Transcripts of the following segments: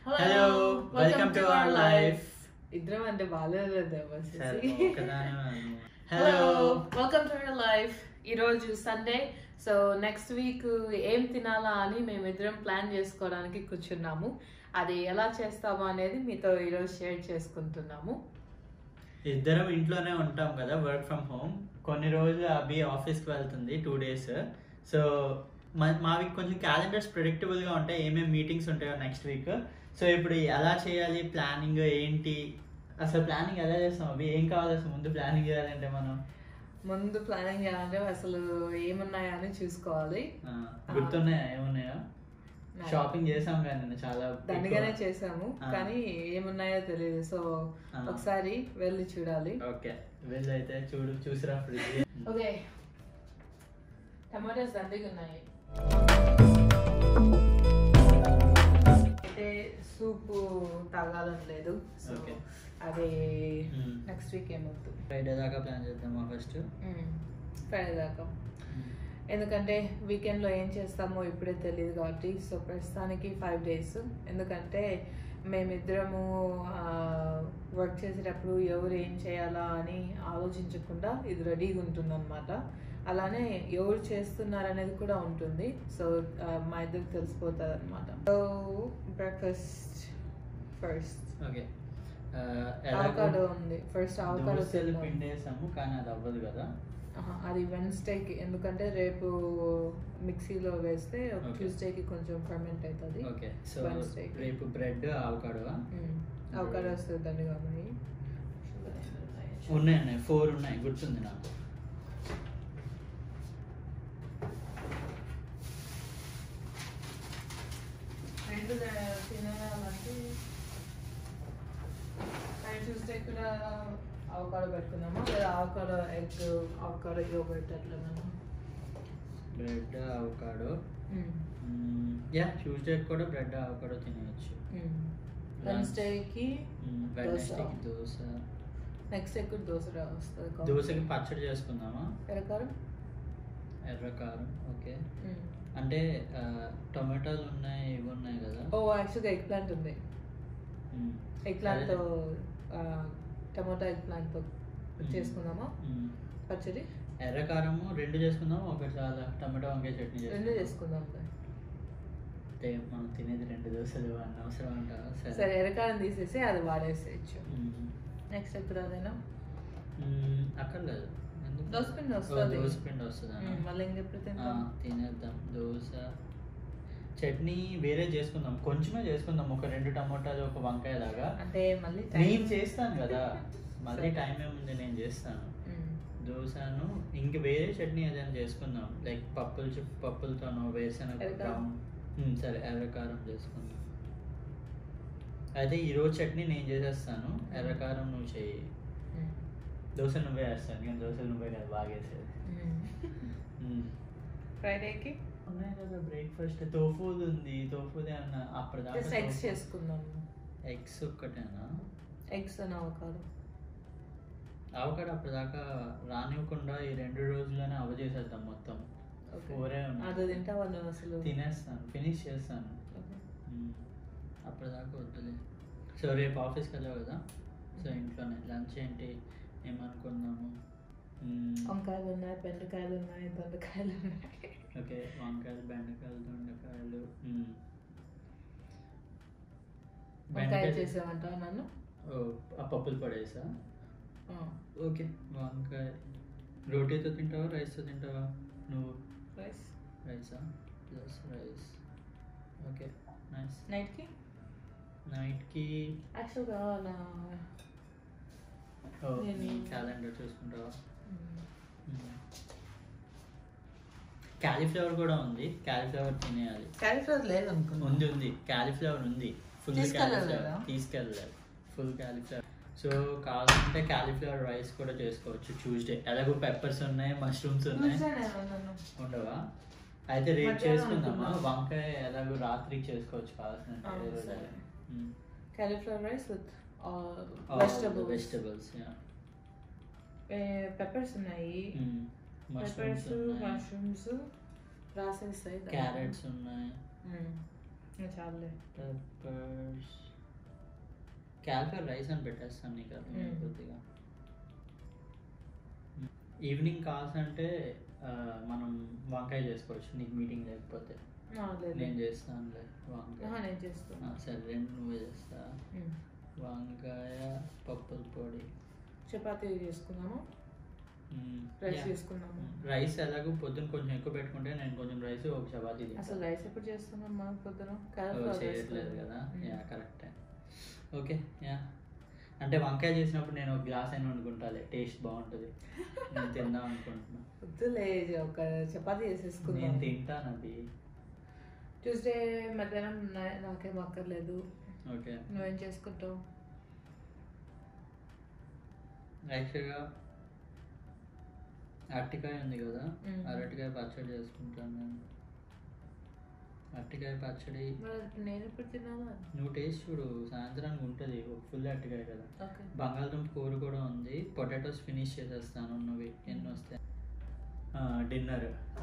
Hello welcome to our life ఇద్దరం అంటే బాగాలేదు hello welcome to our life ఈరోజు సండే సో నెక్స్ట్ వీక్ ఏం తినాలా అని మేమిద్దరం ప్లాన్ చేసుకోవడానికి కూర్చున్నాము అది ఎలా చేస్తాము అనేది మీతో ఈరోజు షేర్ చేసుకుంటున్నాము ఇద్దరం ఇంట్లోనే ఉంటాం కదా వర్క్ ఫ్రమ్ హోమ్ కొన్ని రోజులు అభి ఆఫీస్కి వెళ్తుంది టూ డేస్ సో మావి కొంచెం క్యాలెండర్స్ ప్రిడిక్టబుల్గా ఉంటాయి ఏమేమి మీటింగ్స్ ఉంటాయో నెక్స్ట్ వీక్ సో ఇప్పుడు ఎలా చేయాలి ప్లానింగ్ ఏంటి అసలు ప్లానింగ్ ఎలా చేస్తాం అవి ఏం కావాలి అసలు ముందు ప్లానింగ్ చేయాలంటే మనం ముందు ప్లానింగ్ చేయాలంటే అసలు ఏమున్నాయా అని చూసుకోవాలి ఆ, గుర్తున్నాయా ఏమున్నాయా నాకు షాపింగ్ చేసాం కానీ నిన్న చాలా దండిగానే ఎక్కువ. చేసాము ఆ. కానీ ఏమున్నాయో తెలియదు సో ఆ. ఒకసారి వెళ్ళి చూడాలి ఓకే వెళ్ళి అయితే చూడు చూసిరా ఫ్రిడ్జ్ ఓకే టమాటాస్ దండిగా ఉన్నాయి అయితే సూప్ తాగాలని లేదు సో Okay. అది Hmm. నెక్స్ట్ వీక్ ఏమవుతుంది ఫ్రైడే దాకా ప్లాన్ చేద్దామా ఫస్ట్ ఫ్రైడే దాకా ఎందుకంటే వీకెండ్లో ఏం చేస్తామో ఇప్పుడే తెలియదు కాబట్టి సో ప్రస్తుతానికి ఫైవ్ డేస్ ఎందుకంటే మేమిద్దరము వర్క్ చేసేటప్పుడు ఎవరు ఏం చేయాలా అని ఆలోచించకుండా ఇది రెడీగా ఉంటుందన్నమాట అలానే ఎవరు చేస్తున్నారు అనేది కూడా ఉంటుంది సో మా ఇద్దరికి తెలిసిపోతుంది అనమాట so breakfast first okay avocado ఉంది ఫస్ట్ అవకాడో దోశలు పిండేసాము కానీ అది అవ్వదు కదా ఆహా, అది వెన్స్డేకి ఎందుకంటే రేపు మిక్సీలో వేస్తే Okay. ట్యూస్డేకి కొంచెం ఫర్మెంట్ అవుతుంది ఓకే సో Wednesday. రేపు బ్రెడ్ ఆవకాడవా అవకాడో వస్తుంది దండిగా ఉన్నాయి ఉన్నాయి ఉన్నాయి ఫోర్ ఉన్నాయి గుర్తుంది నాకు రెండు తినాలంటే ట్యూస్డే కూడా అవకాడో పెట్టుకుందామా లేదా అవకాడో ఎగ్ అవకాడో యోగర్ట్ అట్లా మనం బ్రెడ్ ఆవకాడో యా ట్యూస్డే కూడా బ్రెడ్ ఆవకాడో తినేయచ్చు వెన్స్డేకి వెడ్నెస్డేకి దోశ నెక్స్ట్ ఎగ్ దోశ రా- వస్తుంది దోశకి పచ్చడి చేసుకుందామా ఎరకారం ఎర్రకారం ఓకే అంటే ఆ, టొమాటోలు ఉన్నాయి ఇవి ఉన్నాయి కదా ఓ యాక్చువల్గా ఎగ్ ప్లాంట్ ఉంది మ్మ్. ఎగ్ ప్లాంట్ అదే. టమాటా ఎగ్ ప్లాంట్ తో మ్మ్. చేసుకుందామా మ్మ్. పచ్చడి ఎర్రకారము రెండు చేసుకుందాం ఒకటి చాలా టమాటో వంకాయ చట్నీ రెండు చేసుకుందాం. చేసుకుందాం అంటే మనం తినేది రెండు దోశలు అన్న అవసరం అంటారా సరే ఎరకారం తీసేసి అది వాడేసేయచ్చు మ్మ్. నెక్స్ట్ ఎప్పుడు అదేనా మ్మ్. అక్కర్లేదు ఎందుకు? దోసపిండి ఓ, వస్తది. దోసపిండి వస్తుందా మ్మ్, మళ్ళీ ఇంకెప్పుడు ఆ, తింటాం తినేద్దాం దోశ చట్నీ వేరే చేసుకుందాం కొంచెమే చేసుకుందాం ఒక రెండు టమోటాలు ఒక వంకాయ లాగా అంటే మళ్ళీ నేను చేస్తాను కదా మళ్ళీ టైం ఏముంది నేను చేస్తాను మ్మ్. దోశను ఇంక వేరే చట్నీ ఏదైనా చేసుకుందాం లైక్ పప్పులు చి- పప్పులతోనో వేరుశనగ ఎర్రకారం. బ్రౌన్ ఉమ్, సరే ఎర్రకారం చేసుకుందాం అయితే ఈరోజు చట్నీ నేను చేసేస్తాను ఎర్రకారం నువ్వు చెయ్యి మ్మ్. దోశ నువ్వే వేస్తాను నేను దోశలు నువ్వే కదా బాగా వేసేది మ్మ్. ఉమ్. ఫ్రైడేకి ఉన్నాయి కదా బ్రేక్ఫాస్ట్ తోఫూది ఉంది తోఫూది అన్న అప్పటిదాకా జస్ట్ ఎగ్స్ చేసుకుందాం ఎగ్స్ ఒక్కటేనా ఎగ్స్ అని అవకాదు అవకాడ అప్పటిదాకా రానివ్వకుండా ఈ రెండు రోజుల్లోనే అవ చేసేద్దాం మొత్తం ఫోరే అది ఉన్నాయి తింటావా నువ్వు అసలు తినేస్తాను ఫినిష్ చేస్తాను Okay. మ్మ్. అప్పటిదాకా వద్దులే సో రేపు ఆఫీస్కి వెళ్ళావు కదా సో ఇంట్లోనే లంచ్ ఏంటి ఏమనుకున్నాము మ్మ్. వంకాయలు ఉన్నాయి బెండకాయలు ఉన్నాయి దొండకాయలు ఉన్నాయి ఓకే వంకాయలు బెండకాయలు దొండకాయలు మ్మ్. వంకాయ బెండకాయ చేసామంటావా నన్ను ఓ, ఆ పప్పులు పడేసా ఆ, ఓకే వంకాయ రోటీతో తింటావా రైస్తో తింటావా నువ్వు రైస్ రైసా ప్లస్ రైస్ ఓకే నైస్ నైట్కి నైట్కి యాక్చువల్గా నా నేను- క్యాలెండర్ చూసుకుంటావా క్యాలీఫ్లవర్ కూడా ఉంది క్యాలీఫ్లవర్ తినేయాలి క్యాలిఫ్లవర్ లేదనుకున్నా ఉంది ఉంది క్యాలీఫ్లవర్ ఉంది ఫుల్ తీసుకెళ్ళలేదా? క్యాలీఫ్లవర్ తీసుకెళ్ళలేదు ఫుల్ క్యాలీఫ్లవర్ సో కావాలంటే క్యాలీఫ్లవర్ రైస్ కూడా చేసుకోవచ్చు ట్యూస్డే ఎలాగో పెప్పర్స్ ఉన్నాయి మష్రూమ్స్ ఉన్నాయి నన్ను ఉండవా అయితే రేపు మధ్యాహ్నం చేసుకుందామా అనుకున్నా. వంకాయ ఎలాగో రాత్రికి చేసుకోవచ్చు కావాల్సిన అవును, సరే. Cauliflower rice with vegetables vegetables peppers ఉన్నాయి మష్రూమ్స్ పెప్పర్స్ మష్రూమ్స్ రాసేస్తాయి క్యారెట్స్ ఉన్నాయి చాలే పెప్పర్స్ క్యాల్ఫర్ రైస్ అని పెట్టేస్తాను నీకు అది మ్మ్. కొద్దిగా ఈవినింగ్ కాల్స్ అంటే ఆ, మనం వంకాయ చేసుకోవచ్చు నీకు మీటింగ్ లేకపోతే ఆ, లేదు. నేను చేస్తానులే వంకాయ ఆహా, నేను చేస్తాను ఆ, సరే రెండు నువ్వే చేస్తా మ్మ్. వంకాయ పప్పుల పొడి చపాతీ చేసుకున్నాము మ్మ్. Rice Yeah. చేసుకున్నాము రైస్ ఎలాగో పొద్దున కొంచెం ఎక్కువ పెట్టుకుంటే నేను కొంచెం రైస్ ఒక చపాతీ తింటా. అసలు రైస్ ఎప్పుడు చేస్తున్నాం మనం పొద్దున ఓ, Cauliflower rice చేయట్లేదు కదా మ్మ్. యా కరెక్టే ఓకే యా అంటే వంకాయ చేసినప్పుడు నేను ఒక గ్లాస్ అయినా వండుకుంటాలే టేస్ట్ బాగుంటుంది నేను తిందాం అనుకుంటున్నా వద్దులే ఒక చపాతీ నేను చేసేసుకుందాం తింటాను అది ట్యూస్డే మధ్యాహ్నం నా- నాకేం అక్కర్లేదు ఓకే నువ్వేం చేసుకుంటావు యాక్చువల్గా అరటికాయ ఉంది కదా మ్మ్. అరటికాయ పచ్చడి చేసుకుంటాను నేను అరటికాయ పచ్చడి మరి అది నేను ఎప్పుడు తిన్నాను నువ్వు టేస్ట్ చూడు సాయంత్రానికి ఉంటుంది ఫుల్ అరటికాయ కదా ఓకే బంగాళదుంప కూర కూడా ఉంది పొటాటోస్ ఫినిష్ చేసేస్తాను ఉన్నవి ఎన్ని వస్తాయి డిన్నర్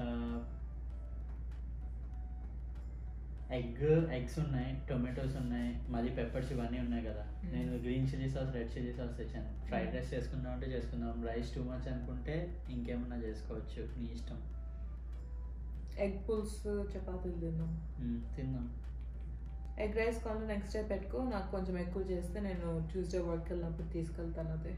ఎగ్ ఎగ్స్ ఉన్నాయి టొమాటోస్ ఉన్నాయి మళ్ళీ పెప్పర్స్ ఇవన్నీ ఉన్నాయి కదా Hmm. నేను green chilli sauce red chilli sauce తెచ్చాను ఫ్రైడ్ రైస్ చేసుకుందాం అంటే చేసుకుందాం రైస్ టూ మచ్ అనుకుంటే ఇంకేమన్నా చేసుకోవచ్చు నీ ఇష్టం ఎగ్ పుల్స్ చపాతీలు తిన్నాం Hmm, తిందాం ఎగ్ రైస్ కావాలి నెక్స్ట్ డే పెట్టుకో నాకు కొంచెం ఎక్కువ చేస్తే నేను ట్యూస్డే వర్క్ వెళ్ళినప్పుడు తీసుకెళ్తాను అది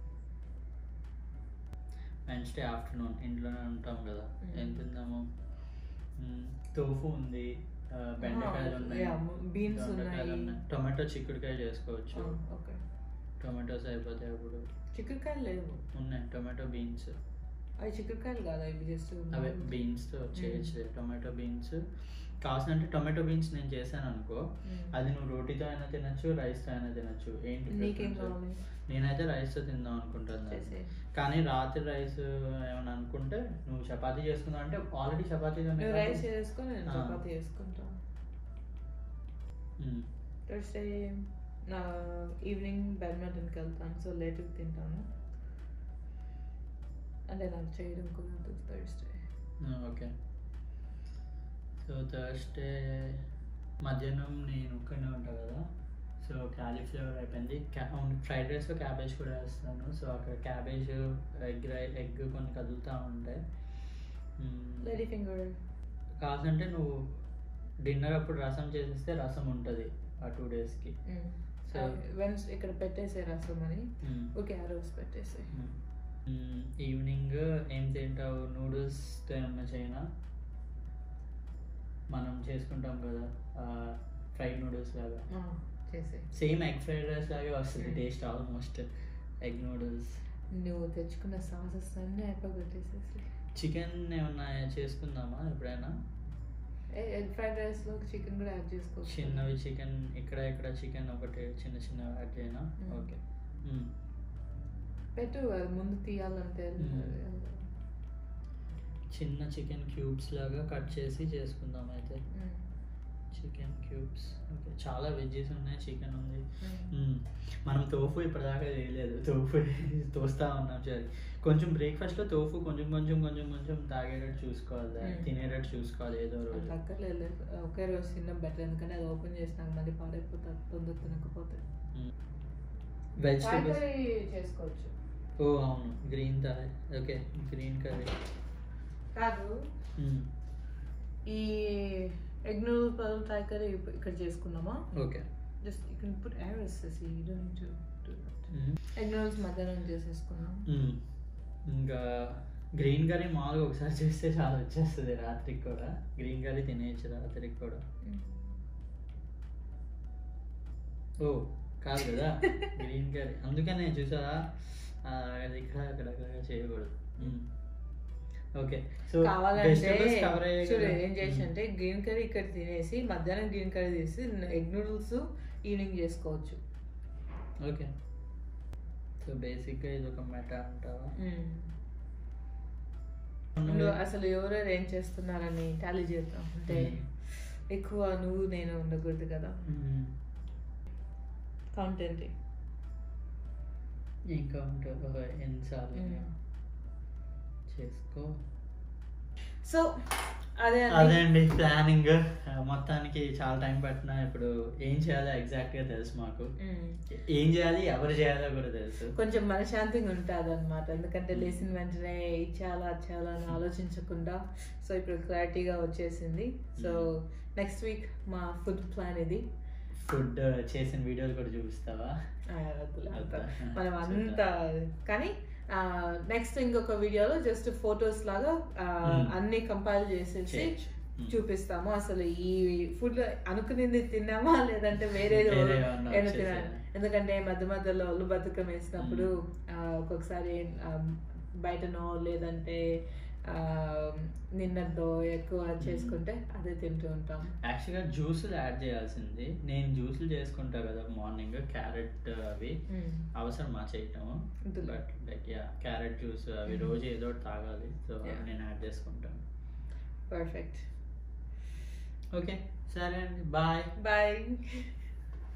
వెన్స్డే ఆఫ్టర్నూన్ ఇంట్లోనే ఉంటాం కదా Hmm. ఏం తిందాము మ్మ్, తోఫు ఉంది ఆ, బెండకాయలు ఉన్నాయి yeah, beans దొండకాయలు ఉన్నాయి. టొమాటో చిక్కుడుకాయ చేసుకోవచ్చు ఓకే టొమాటోస్ అయిపోతాయి అప్పుడు చిక్కుడుకాయలు లేవు ఉన్నాయి టొమాటో బీన్స్ అవి చిక్కుడుకాయలు కాదా ఇవి జస్ట్ అవే బీన్స్తో చేయొచ్చు టొమాటో బీన్స్ కావాల్సినంటే టొమాటో బీన్స్ నేను చేశాను అనుకో అది నువ్వు రోటీతో అయినా తినచ్చు రైస్తో అయినా తినచ్చు ఏంటి నీకేం preference? కావాలి నేనైతే రైస్తో తిందాం అనుకుంటాను దాన్ని. చేసేయ్. కానీ రాత్రి రైస్ ఏమైనా అనుకుంటే నువ్వు చపాతీ చేసుకుందాం అంటే ఆల్రెడీ చపాతీ నువ్వు రైస్ చేసుకొని నేను ఆ. చపాతీ చేసుకుంటాను థర్స్డే నా ఈవినింగ్ బ్యాడ్మింటన్కి వెళ్తాను సో లేట్గా తింటాను అంటే నాకు చేయడం కుదరదు థర్స్డే ఓకే సో థర్స్డే మధ్యాహ్నం నేను ఒక్కనే ఉంటా కదా సో క్యాలీఫ్లవర్ అయిపోయింది ఫ్రైడ్ రైస్ క్యాబేజ్ కూడా వేస్తాను సో అక్కడ క్యాబేజ్ ఎగ్ రై ఎగ్ కొన్ని కదులుతూ ఉంటాయి లేడీ ఫింగర్ కావాలంటే నువ్వు డిన్నర్ అప్పుడు రసం చేసేస్తే రసం ఉంటుంది ఆ టూ డేస్కి సో వెన్స్ ఇక్కడ పెట్టేసే రసం అని ఓకే ఆ రోజు పెట్టేసే ఈవినింగ్ ఏం తింటావు నూడిల్స్తో ఏమన్నా చేయనా మనం చేసుకుంటాం కదా ఫ్రైడ్ నూడిల్స్ లాగా చేసే సేమ్ ఎగ్ ఫ్రైడ్ రైస్ లాగే వస్తుంది Mm. Taste almost egg noodles నువ్వు తెచ్చుకున్న సాసెస్ అన్నీ అయిపోగొట్టేసేసి చికెన్ ఏమన్నా చేసుకుందామా ఎప్పుడైనా ఎగ్ ఫ్రైడ్ రైస్లో చికెన్ కూడా యాడ్ చేసుకోవచ్చు చిన్నవి చికెన్ ఇక్కడ ఇక్కడ చికెన్ ఒకటి చిన్న చిన్న యాడ్ చేయనా Mm. ఓకే పెట్టు అది ముందు తీయాలంటే Mm. చిన్న చికెన్ క్యూబ్స్ లాగా కట్ చేసి చేసుకుందాం అయితే Mm. చికెన్ క్యూబ్స్ ఓకే చాలా వెజ్జెస్ ఉన్నాయి చికెన్ ఉంది Mm. మ్మ్. మనం తోఫు ఇప్పటిదాకా చేయలేదు తోఫు తోస్తా ఉన్నాం సరే కొంచెం బ్రేక్ఫాస్ట్లో తోఫు కొంచెం కొంచెం కొంచెం కొంచెం తాగేటట్టు చూసుకోవాలి మ్మ్. తినేటట్టు చూసుకోవాలి ఏదో రోజు అంత అక్కర్లేదు ఒకే రోజు తినడం బెటర్ ఎందుకంటే అది ఓపెన్ చేసినాక మళ్ళీ పాడైపోతుంది తొందర తినకపోతే వెజిటేబుల్స్ Thai curry చేసుకోవచ్చు ఓ అవును green Thai okay green curry కాదు ఈ ఎగ్ నూడిల్స్ బదులు థాయ్ కర్రీ ఇక్కడ చేసుకున్నామా okay just you can put air వేసేసి you don't need to do that egg noodles మధ్యాహ్నం చేసేసుకున్నాం ఇంకా గ్రీన్ కర్రీ మామూలుగా ఒకసారి చేస్తే చాలా వచ్చేస్తుంది రాత్రికి కూడా గ్రీన్ కర్రీ తినేయచ్చు రాత్రికి కూడా ఓ కాదు కదా గ్రీన్ కర్రీ అందుకనే చూసారా ఆ, అది ఇక్కడ అక్కడ అక్కడ చేయకూడదు ఓకే సో కావాలంటే కవర్ చూడు ఏం చేసి అంటే గ్రీన్ కర్రీ ఇక్కడ తినేసి మధ్యాహ్నం గ్రీన్ కర్రీ తీసి ఎగ్ నూడిల్స్ ఈవినింగ్ చేసుకోవచ్చు ఓకే సో బేసిక్గా ఇది ఒక మెటా అంటావా నువ్వు అసలు ఎవరెవరు ఏం చేస్తున్నారని టాలీ చేద్దాం అంటే మ్మ్. ఎక్కువ నువ్వు నేను ఉండకూడదు కదా మ్మ్. కౌంట్ ఏంటి ఇంకా ఉంటుంది ఎన్నిసార్లు మ్మ్. చేసుకో సో అదే అదే అండి అండి ప్లానింగ్ మొత్తానికి చాలా టైం పట్టినా ఇప్పుడు ఏం చేయాలో ఎగ్జాక్ట్ గా తెలుసు మాకు మ్మ్. ఏం చేయాలి ఎవరు చేయాలో కూడా తెలుసు కొంచెం మనశాంతిగా ఉంటుంది అనమాట ఎందుకంటే లేచిన వెంటనే ఇచ్చేయాలా అచ్చేయాలా అని ఆలోచించకుండా సో ఇప్పుడు క్లారిటీగా వచ్చేసింది సో నెక్స్ట్ వీక్ మా ఫుడ్ ప్లాన్ ఇది ఫుడ్ చేసిన వీడియోలు కూడా చూపిస్తావా ఆ, వద్దులే అంత. వద్దా? మనం అంత కానీ నెక్స్ట్ ఇంకొక వీడియోలో జస్ట్ ఫొటోస్ లాగా ఆ, మ్మ్. అన్ని కంపైల్ చేసేసి చేయొచ్చు. మ్మ్. చూపిస్తాము అసలు ఈ ఫుడ్ అనుకునింది తిన్నామా లేదంటే వేరే వేరే ఏమన్నా ఏమైనా వచ్చేసాయా? తినాలి ఎందుకంటే మధ్య మధ్యలో ఒళ్ళు బతుకం వేసినప్పుడు ఆ, ఒక్కొక్కసారి ఆ, బయటనో లేదంటే ఆ, నిన్నతో ఎక్కువ చేసుకుంటే అదే తింటూ ఉంటాం యాక్చువల్గా జ్యూసులు యాడ్ చేయాల్సింది నేను జ్యూసులు చేసుకుంటా కదా మార్నింగ్ క్యారెట్ అవి మ్మ్. అవసరమా చేయటము వద్దులే. But like yeah carrot juice అవి రోజు ఏదో ఒకటి తాగాలి సో Yeah. నేను యాడ్ చేసుకుంటాను పర్ఫెక్ట్ ఓకే సరే అండి బాయ్ బాయ్